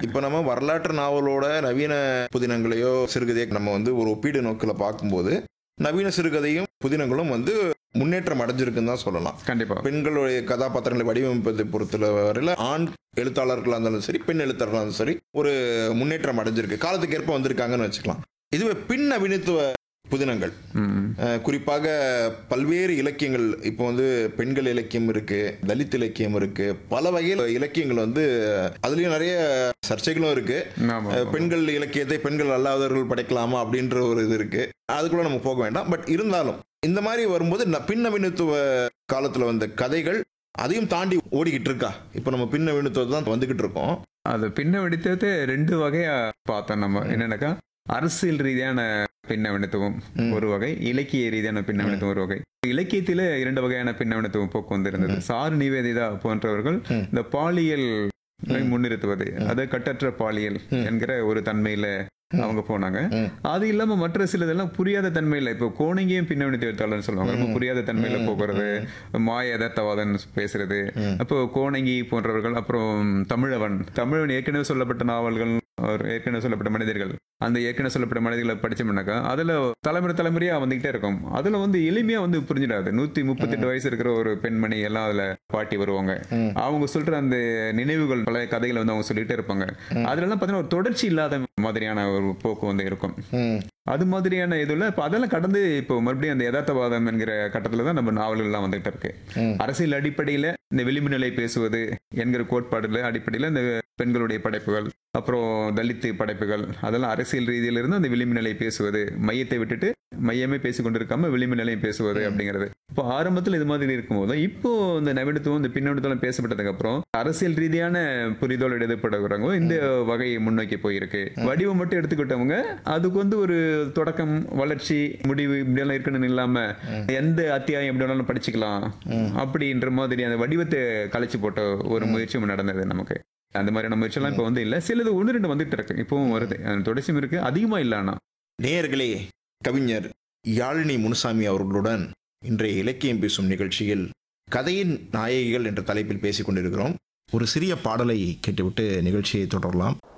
இப்போ நம்ம வரலாற்று நாவலோட நவீன புதினங்களையோ சிறுகதையோ நம்ம வந்து ஒரு ஒப்பீடு நோக்கில் பார்க்கும்போது நவீன சிறுகதையும் புதினங்களும் வந்து முன்னேற்றம் அடைஞ்சிருக்குன்னு தான் சொல்லலாம் கண்டிப்பா பெண்களுடைய கதாபாத்திரங்களை வடிவமைப்பதை பொறுத்த வரையில் ஆண் எழுத்தாளர்களாக இருந்தாலும் சரி பெண் எழுத்தாளர்களாக இருந்தாலும் சரி ஒரு முன்னேற்றம் அடைஞ்சிருக்கு காலத்துக்கு ஏற்ப வந்திருக்காங்கன்னு வச்சுக்கலாம் இதுவே பின் நவீனத்துவ புதினங்கள் ம். அஹ், குறிப்பாக பல்வேறு இலக்கியங்கள் இப்போ வந்து பெண்கள் இலக்கியம் இருக்கு தலித் இலக்கியம் இருக்கு பல வகையில் இலக்கியங்கள் வந்து அதுலயும் நிறைய சர்ச்சைகளும் இருக்கு ஆமா அஹ், பெண்கள் இலக்கியத்தை பெண்கள் அல்லாதவர்கள் படைக்கலாமா அப்படின்ற ஒரு இது இருக்கு அதுக்குள்ள நம்ம போக வேண்டாம் பட் இருந்தாலும் இந்த மாதிரி வரும்போது ந- பின் நவீனத்துவ காலத்துல வந்த கதைகள் அதையும் தாண்டி ஓடிக்கிட்டு இருக்கா இப்போ நம்ம பின் நவீனத்துவம் தான் வந்துகிட்டு இருக்கோம் அது பின்ன வெடித்தது ரெண்டு வகையா பார்த்தோம் நம்ம என்னன்னாக்கா அரசியல் ரீதியான பின்னவனத்துவம் ம். ஒரு வகை இலக்கிய ரீதியான பின்னவனத்துவம் ஒரு வகை இலக்கியத்தில இரண்டு வகையான பின்னவனத்துவம் போக்கு வந்திருந்தது சாரு நிவேதிதா போன்றவர்கள் ம். இந்த பாலியல் முன்னிறுத்துவது அது கட்டற்ற பாலியல் என்கிற ஒரு தன்மையில அவங்க போனாங்க ம். அது இல்லாம மற்ற சிலதெல்லாம் புரியாத தன்மையில இப்போ கோணங்கியும் பின்னவனத்து எழுத்தாளர்னு சொல்லுவாங்க ரொம்ப புரியாத தன்மையில போகிறது மாய யதார்த்தவாதம் பேசுறது அப்போ கோணங்கி போன்றவர்கள் அப்புறம் தமிழவன் தமிழவன் ஏற்கனவே சொல்லப்பட்ட நாவல்கள் அவர் ஏற்கனவே சொல்லப்பட்ட மனிதர்கள் அந்த ஏற்கனவே சொல்லப்பட்ட மனிதர்களை படிச்சோம்னாக்கா அதுல தலைமுறை தலைமுறையா வந்துகிட்டே இருக்கும் அதுல வந்து எளிமையா வந்து புரிஞ்சிடாது நூத்தி முப்பத்தெட்டு வயசு இருக்கிற ஒரு பெண்மணி எல்லாம் அதுல பாட்டி வருவாங்க ம். அவங்க சொல்ற அந்த நினைவுகள் பழைய கதைகளை வந்து அவங்க சொல்லிட்டே இருப்பாங்க அதுல எல்லாம் பாத்தீங்கன்னா ஒரு தொடர்ச்சி இல்லாத மாதிரியான ஒரு போக்கு வந்து இருக்கும் ம். அது மாதிரியான இதுல இப்ப அதெல்லாம் கடந்து இப்போ மறுபடியும் அந்த யதார்த்தவாதம் என்கிற கட்டத்துல தான் நம்ம நாவல்கள் எல்லாம் வந்துகிட்டு இருக்கு ம். அரசியல் அடிப்படையில இந்த விளிம்பு நிலை பேசுவது என்கிற கோட்பாடுல அடிப்படையில இந்த பெண்களுடைய படைப்புகள் அப்புறம் தலித்து படைப்புகள் அதெல்லாம் அரசியல் ரீதியில இருந்து அந்த விளிம்பு நிலை பேசுவது மையத்தை விட்டுட்டு மையமே பேசி கொண்டிருக்காம விளிம்பு நிலையம் பேசுவது அப்படிங்கிறது இப்போ ஆரம்பத்தில் இது மாதிரி இருக்கும்போது இப்போ இந்த நவீனத்துவம் இந்த பின்னோட்டத்துவம் பேசப்பட்டதுக்கு அப்புறம் அரசியல் ரீதியான புரிதல் எழுதப்படுகிறவங்க இந்த வகையை முன்னோக்கி போயிருக்கு வடிவம் மட்டும் எடுத்துக்கிட்டவங்க அதுக்கு வந்து ஒரு தொடக்கம் வளர்ச்சி முடிவு இப்படியெல்லாம் இருக்குன்னு இல்லாம எந்த அத்தியாயம் எப்படி வேணாலும் படிச்சுக்கலாம் அப்படின்ற மாதிரி அந்த வடிவத்தை கலைச்சு போட்ட ஒரு முயற்சியும் நடந்தது நமக்கு அந்த மாதிரியான முயற்சியெல்லாம் இப்போ வந்து இல்லை சிலது ஒன்று ரெண்டு வந்துட்டு இருக்கு இப்பவும் வருது அந்த தொடர்ச்சியும் இருக்கு அதிகமா இல்லை ஆனா நேயர்களே கவிஞர் யாழினி முனுசாமி அவர்களுடன் இன்றைய இலக்கியம் பேசும் நிகழ்ச்சியில் கதையின் நாயகிகள் என்ற தலைப்பில் பேசிக் கொண்டிருக்கிறோம் ஒரு சிறிய பாடலை கேட்டுவிட்டு நிகழ்ச்சியை தொடரலாம்